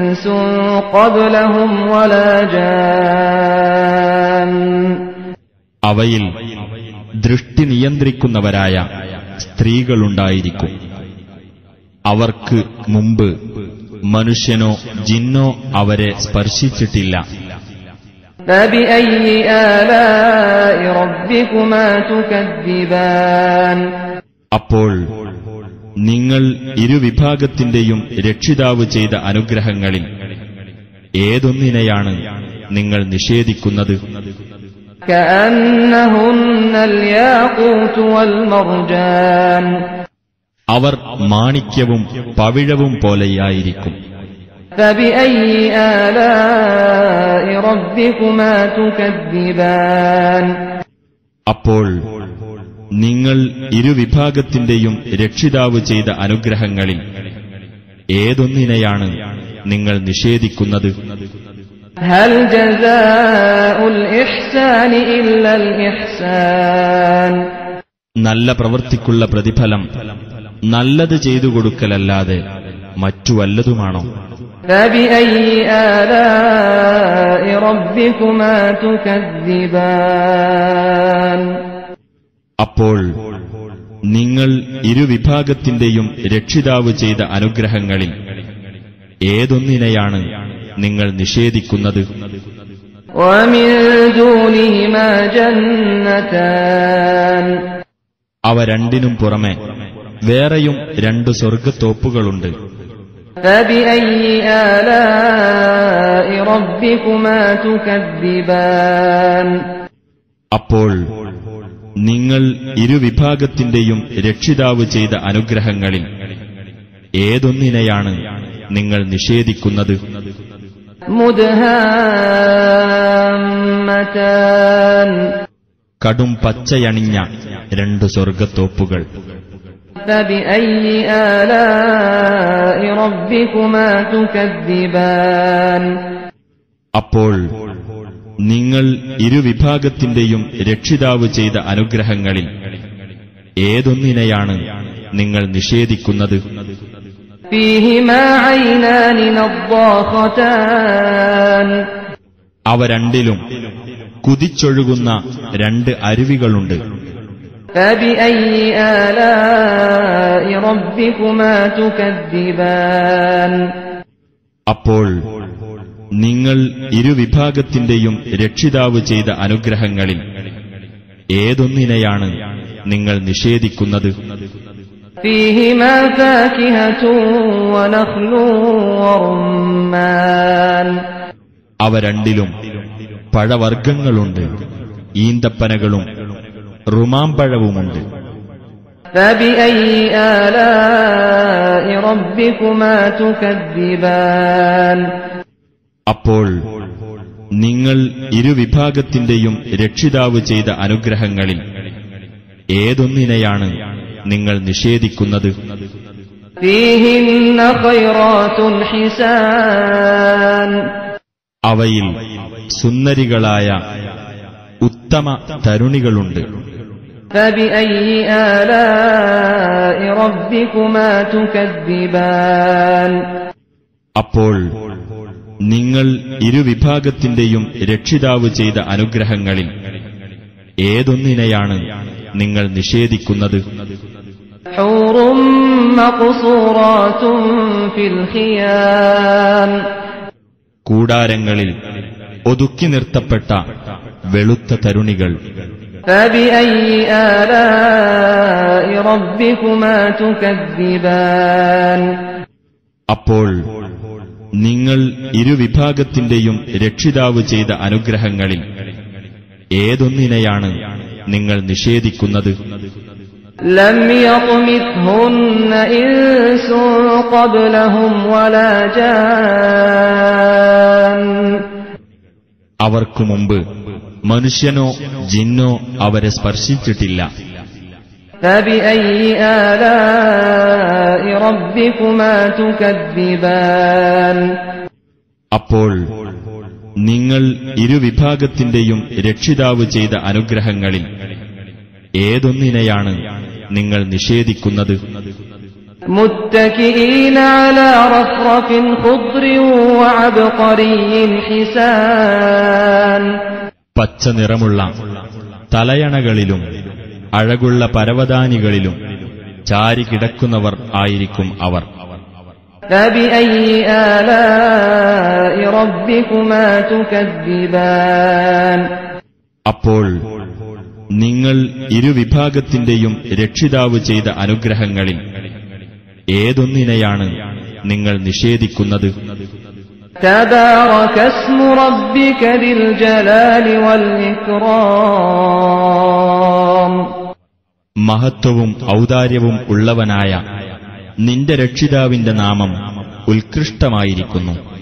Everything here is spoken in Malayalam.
إنس قبلهم ولا جان അവയിൽ ദൃഷ്ടി നിയന്ത്രിക്കുന്നവരായ സ്ത്രീകളുണ്ടായിരിക്കും അവർക്ക് മുമ്പ് മനുഷ്യനോ ജിന്നോ അവരെ സ്പർശിച്ചിട്ടില്ല فبأي آلاء ربكما تكذبان അപ്പോൾ നിങ്ങൾ ഇരുവിഭാഗത്തിന്റെയും രക്ഷിതാവ് ചെയ്ത അനുഗ്രഹങ്ങളിൽ ഏതൊന്നിനെയാണ് നിങ്ങൾ നിഷേധിക്കുന്നത് كأنهن الياقوت والمرجان അവർ മാണിക്യവും പവിഴവും പോലെയായിരിക്കും فبأي آلاء ربكما تكذبان അപ്പോൾ നിങ്ങൾ ഇരുവിഭാഗത്തിന്റെയും രക്ഷിതാവ് ചെയ്ത അനുഗ്രഹങ്ങളിൽ ഏതൊന്നിനെയാണ് നിങ്ങൾ നിഷേധിക്കുന്നത് هل جزاء الإحسان إلا الإحسان നല്ല പ്രവൃത്തിക്കുള്ള പ്രതിഫലം നല്ലത് ചെയ്തു കൊടുക്കലല്ലാതെ മറ്റു വല്ലതുമാണോ فبأي آلاء ربكما تكذبان അപ്പോൾ നിങ്ങൾ ഇരുവിഭാഗത്തിന്റെയും രക്ഷിതാവ് ചെയ്ത അനുഗ്രഹങ്ങളിൽ ഏതൊന്നിനെയാണ് നിങ്ങൾ നിഷേധിക്കുന്നത് ومن دونهما جنتان അവ രണ്ടിനും പുറമെ വേറെയും രണ്ടു സ്വർഗത്തോപ്പുകളുണ്ട് فبأي آلاء ربكما تكذبان അപ്പോൾ നിങ്ങൾ ഇരുവിഭാഗത്തിന്റെയും രക്ഷിതാവ് ചെയ്ത അനുഗ്രഹങ്ങളിൽ ഏതൊന്നിനെയാണ് നിങ്ങൾ നിഷേധിക്കുന്നത് مدهامتان കടും പച്ചയണിഞ്ഞ രണ്ടു സ്വർഗത്തോപ്പുകൾ فبأي آلاء ربكما تكذبان അപ്പോൾ നിങ്ങൾ ഇരുവിഭാഗത്തിന്റെയും രക്ഷിതാവ് ചെയ്ത അനുഗ്രഹങ്ങളിൽ ഏതൊന്നിനെയാണ് നിങ്ങൾ നിഷേധിക്കുന്നത് فيهما عينان نضاختان അവ രണ്ടിലും കുതിച്ചൊഴുകുന്ന രണ്ട് അരുവികളുണ്ട് فبأي آلاء ربكما تكذبان അപ്പോൾ നിങ്ങൾ ഇരുവിഭാഗത്തിന്റെയും രക്ഷിതാവ് ചെയ്ത അനുഗ്രഹങ്ങളിൽ ഏതൊന്നിനെയാണ് നിങ്ങൾ നിഷേധിക്കുന്നത് فيهما فاكهة ونخل ورمان അവ രണ്ടിലും പഴവർഗ്ഗങ്ങളുണ്ട് ഈന്തപ്പനകളും റുമാമ്പഴവുമുണ്ട് فبأي آلاء ربكما تكذبان അപ്പോൾ നിങ്ങൾ ഇരുവിഭാഗത്തിന്റെയും രക്ഷിതാവ് ചെയ്ത അനുഗ്രഹങ്ങളിൽ ഏതൊന്നിനെയാണ് നിങ്ങൾ നിഷേധിക്കുന്നത് فيهن خيرات حسان അവയിൽ സുന്ദരികളായ ഉത്തമ തരുണികളുണ്ട് فبأي آلاء ربكما تكذبان അപ്പോൾ നിങ്ങൾ ഇരുവിഭാഗത്തിന്റെയും രക്ഷിതാവ് ചെയ്ത അനുഗ്രഹങ്ങളിൽ ഏതൊന്നിനെയാണ് നിങ്ങൾ നിഷേധിക്കുന്നത് حور مقصورات في الخيام കൂടാരങ്ങളിൽ ഒതുക്കി നിർത്തപ്പെട്ട വെളുത്ത തരുണികൾ فبأي آلاء ربكما تكذبان അപ്പോൾ നിങ്ങൾ ഇരുവിഭാഗത്തിന്റെയും രക്ഷിതാവ് ചെയ്ത അനുഗ്രഹങ്ങളിൽ ഏതൊന്നിനെയാണ് നിങ്ങൾ നിഷേധിക്കുന്നത് لم يطمثهن إنس قبلهم ولا جان അവർക്കു മുമ്പ് മനുഷ്യനോ ജിന്നോ അവരെ സ്പർശിച്ചിട്ടില്ല فبأي آلاء ربكما تكذبان അപ്പോൾ നിങ്ങൾ ഇരുവിഭാഗത്തിന്റെയും രക്ഷിതാവ് ചെയ്ത അനുഗ്രഹങ്ങളിൽ ഏതൊന്നിനെയാണ് നിങ്ങൾ നിഷേധിക്കുന്നത് متكئين على رفرف خضر وعبقري حسان പച്ച നിറമുള്ള തലയണകളിലും അഴകുള്ള പരവതാനികളിലും ചാരി കിടക്കുന്നവർ ആയിരിക്കും അവർ فبأي آلاء ربكما تكذبان അപ്പോൾ നിങ്ങൾ ഇരുവിഭാഗത്തിന്റെയും രക്ഷിതാവ് ചെയ്ത അനുഗ്രഹങ്ങളിൽ ഏതൊന്നിനെയാണ് നിങ്ങൾ നിഷേധിക്കുന്നത് تبارك اسم ربك ذي الجلال والإكرام മഹത്വവും ഔദാര്യവും ഉള്ളവനായ നിന്റെ രക്ഷിതാവിന്റെ നാമം ഉത്കൃഷ്ടമായിരിക്കുന്നു